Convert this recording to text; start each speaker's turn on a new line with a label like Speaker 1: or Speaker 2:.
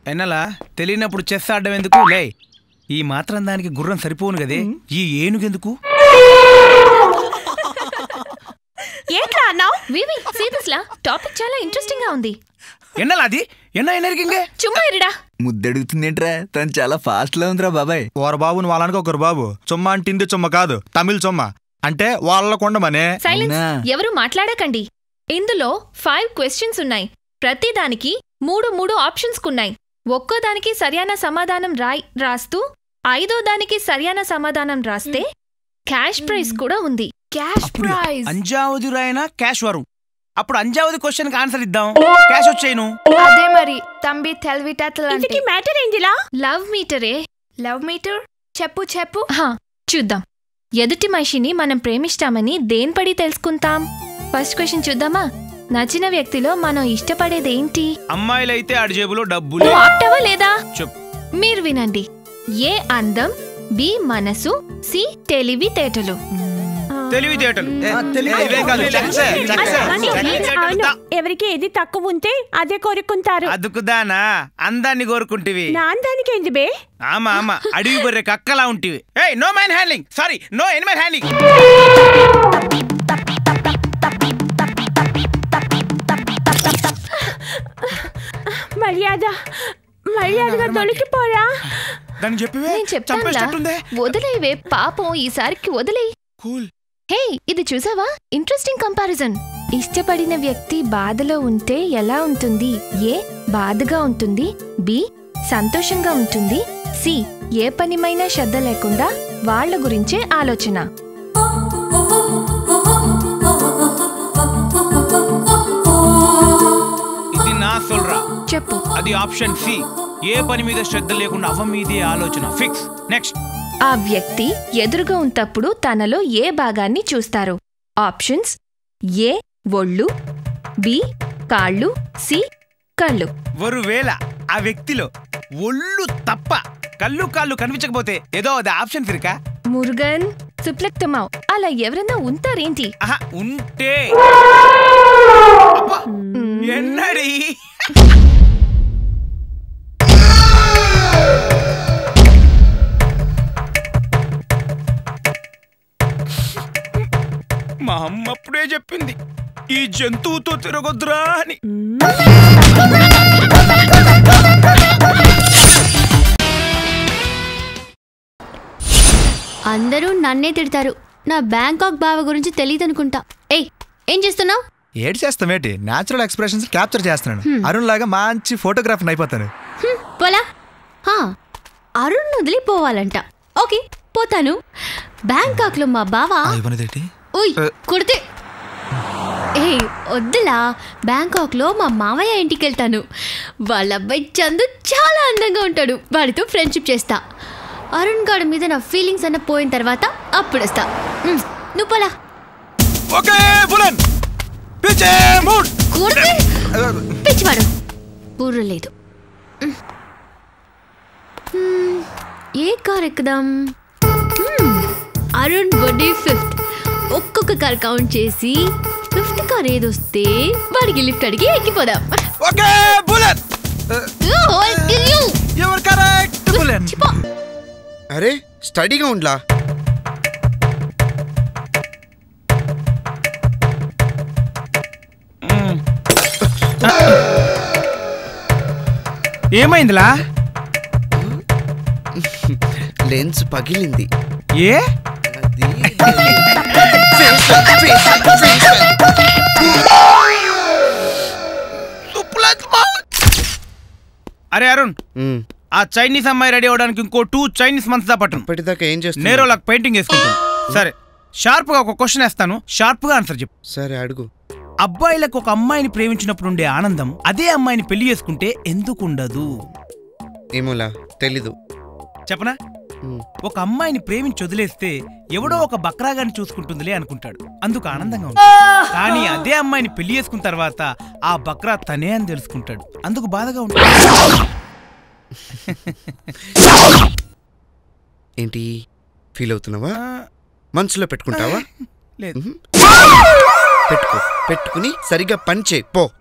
Speaker 1: ఎన్నలా తెలియనప్పుడు చెస్ ఆడడం ఎందుకు లే ఈ మాత్రం దానికి గుర్రం సరిపోను కదే ఈ ఏనుగెందుకు
Speaker 2: ఏంట్రా అన్నావు
Speaker 3: వివి సీరియస్ లా టాపిక్ చాలా ఇంట్రెస్టింగ్ గా ఉంది
Speaker 1: ఎన్నలా అది ఎన్న ఎన్నరికింగే
Speaker 3: చుమ్మా ఇరిడా
Speaker 4: ముద్దడుగుతుందేంట్రా తను చాలా ఫాస్ట్ లా ఉందిరా బాబాయ్
Speaker 5: ఓర బాబుని వాళ్ళనికి ఒకరు బాబు చుమ్మ అంటే ఇంది చుమ్మ కాదు తమిళ్ చుమ్మ అంటే వాళ్ళ కొండమనే
Speaker 3: సైలెన్స్
Speaker 4: అవునా?
Speaker 3: ఎవరు మాట్లాడకండి ఇందులో ఫైవ్ క్వశ్చన్స్ ఉన్నాయి ప్రతి దానికి మూడు మూడు ఆప్షన్స్ కున్నాయి ఒక్కో దానికి సరైన సమాధానం రాయ్ రాస్తూ ఐదో దానికి సరైన సమాధానం రాస్తే క్యాష్ ప్రైజ్ కూడా ఉంది
Speaker 2: క్యాష్
Speaker 1: అప్పుడు
Speaker 2: ప్రైజ్
Speaker 1: అంజావది రాయన క్యాష్ వరం అప్పుడు అంజావది క్వశ్చన్ కి ఆన్సర్ ఇద్దాం క్యాష్ వచ్చేయను
Speaker 2: అదే మరి తంబి తెలివితేటలు అంటే
Speaker 6: ఇంతకీ మ్యాటర్ ఏంటిలా
Speaker 3: లవ్ మీటరే
Speaker 2: లవ్ మీటర్ చెప్పు చెప్పు
Speaker 3: హా చూద్దాం ఎదుటి మనిషిని మనం ప్రేమిస్తామని దేనిపడి తెలుసుకుంటాం ఫస్ట్ క్వశ్చన్ చూద్దామా నచ్చిన వ్యక్తిలో మనం ఇష్టపడేదేంటి
Speaker 1: అమ్మాయిలైతే ఆడి జేబులో డబ్బులు
Speaker 3: నువ్వు ఆప్తావా లేదా
Speaker 1: చెప్పు
Speaker 3: మీరు వినండి ఏ అందం బి మనసు సి తెలివితేటలు
Speaker 1: తెలివితేటలు
Speaker 5: ఏ, తెలివి-
Speaker 1: ఇవేం కాదు, చెక్సే, చెక్సే.
Speaker 6: అవును,
Speaker 1: తెలివితేటలు
Speaker 6: అవును.
Speaker 1: దా.
Speaker 6: ఎవరికి ఏది తక్కువ ఉంటే అదే కోరుకుంటారు
Speaker 1: అదుకుదానా అందాన్ని కోరుకుంటివి
Speaker 6: నా అందానికి ఏంటి బే
Speaker 1: ఆమా ఆమా అడవి బర్రె కక్కలా ఉంటివి ఏయ్ no man handling sorry no animal handling
Speaker 6: మర్యాద మర్యాదగా తొలగిపోరా
Speaker 1: దాన్ని చెప్పివే
Speaker 3: నేను చెప్తానులా
Speaker 1: చంపేటట్టుందే
Speaker 3: వదిలేవే పాపం ఈసారికి వదిలే
Speaker 1: కూల్
Speaker 3: హే ఇది చూసావా ఇంట్రెస్టింగ్ కంపారిజన్ ఇష్టపడిన వ్యక్తి బాధలో ఉంటే ఎలా ఉంటుంది ఏ బాధగా ఉంటుంది బి సంతోషంగా ఉంటుంది సి ఏ పనిమైనా శ్రద్ధ లేకుండా వాళ్ళ గురించే ఆలోచన
Speaker 1: ఇది నా సొల్రా
Speaker 3: చెప్పు
Speaker 1: అది ఆప్షన్ సి ఏ పని మీద శ్రద్ధ లేకుండా అవ్వ మీదే ఆలోచన ఫిక్స్ నెక్స్ట్
Speaker 3: ఆ వ్యక్తి ఎదురుగా ఉంటప్పుడు తనలో ఏ భాగాన్ని చూస్తారు ఆప్షన్స్ ఏ ఒళ్ళు బి కాళ్ళు సి కళ్ళు
Speaker 1: ఒకవేళ ఆ వ్యక్తిలో ఒళ్ళు తప్ప కళ్ళు కాళ్ళు కనిపించకపోతే ఏదో అది ఆప్షన్ ఫిరికా
Speaker 3: మురుగన్ సుప్లక్తమావ్ అలా ఎవరన్నా ఉంటారేంటి
Speaker 1: ఆహా ఉంటే అబ్బా, ఎన్నడి మా అమ్మ అప్పుడే చెప్పింది ఈ జంతువుతో తిరగొద్దురా అని
Speaker 7: అందరూ నన్నే తిడతారు నా బ్యాంకాక్ బావ గురించి తెలియదు అనుకుంటా ఏయ్ ఏం చేస్తున్నావు
Speaker 5: ఏడు చేస్తామేటి న్యాచురల్ ఎక్స్ప్రెషన్స్ క్యాప్చర్ చేస్తున్నాను అరుణ్ లాగా మంచి ఫోటోగ్రాఫర్ అయిపోతాను
Speaker 7: పోలా హా, అరుణ్ వదిలిపోవాలంట ఓకే పోతాను బ్యాంకాక్ లో మా బావ
Speaker 5: ఇవ్వనిదేటి
Speaker 7: ఉయ్ కుడితే ఏ వద్దులా బ్యాంకాక్ లో మా మామయ్య ఇంటికి వెళ్తాను వాళ్ళ అబ్బాయి చందు చాలా అందంగా ఉంటాడు వాడితో ఫ్రెండ్షిప్ చేస్తా అరుణ్ గాడి మీద నా ఫీలింగ్స్ అన్న పోయిన తర్వాత అప్పుడు వస్తా ఉమ్, నువ్వు పోలా
Speaker 5: ఓకే బులన్ పిచ్చే మూడ్
Speaker 7: కుడితే పిచ్చివాడు బుర్ర లేదు ఉమ్. ఉమ్, ఏ కార్ ఎక్కుదాం ఉమ్, అరుణ్ బర్త్డే ఫిఫ్త్ ఒక్కొక్క కార్ కౌంట్ చేసి ఫిఫ్త్ కార్ ఏదొస్తే వాడికి లిఫ్ట్ అడిగి ఎక్కిపోదాం
Speaker 5: ఓకే బులన్
Speaker 7: Oh, I'll kill you.
Speaker 5: Your correct బులన్
Speaker 7: చిపో.
Speaker 8: అరే స్టడీగా ఉండ్లా
Speaker 1: ఏమైందిలా
Speaker 8: లెన్స్ పగిలింది
Speaker 1: ఏ
Speaker 8: అది Facial, facial, facial.
Speaker 1: అరే అరుణ్
Speaker 8: మ్మ్.
Speaker 1: ఆ చైనీస్ అమ్మాయి రెడీ అవడానికి ఇంకో టూ చైనీస్ మంత్స్ దా పట్టను
Speaker 8: ఇప్పటిదాకా ఏం చేస్తున్నా
Speaker 1: నేరోలాక్ పెయింటింగ్ వేసుకుంటాను సరే షార్ప్ గా ఒక క్వశ్చన్ వేస్తాను షార్ప్ గా ఆన్సర్ చెప్పు
Speaker 8: సరే అడుగు
Speaker 1: అబ్బాయిలకు ఒక అమ్మాయిని ప్రేమించినప్పుడు ఉండే ఆనందం అదే అమ్మాయిని పెళ్లి చేసుకుంటే ఎందుకు ఉండదు
Speaker 8: ఏమోలా తెలీదు
Speaker 1: చెప్పనా
Speaker 8: మ్మ్.
Speaker 1: ఒక అమ్మాయిని ప్రేమించి వదిలేస్తే ఎవడో ఒక బక్రాగాని చూసుకుంటుందిలే అనుకుంటాడు అందుకు ఆనందంగా ఉంటుంది కానీ అదే అమ్మాయిని పెళ్లి చేసుకున్న తర్వాత ఆ బక్రా తనే అని తెలుసుకుంటాడు అందుకు బాధగా ఉంటుంది
Speaker 8: ఏంటి ఫీల్ అవుతున్నావా
Speaker 1: ఆ,
Speaker 8: మనసులో పెట్టుకుంటావా
Speaker 1: లేదు
Speaker 8: పెట్టుకో పెట్టుకుని సరిగ్గా పని చేయి పో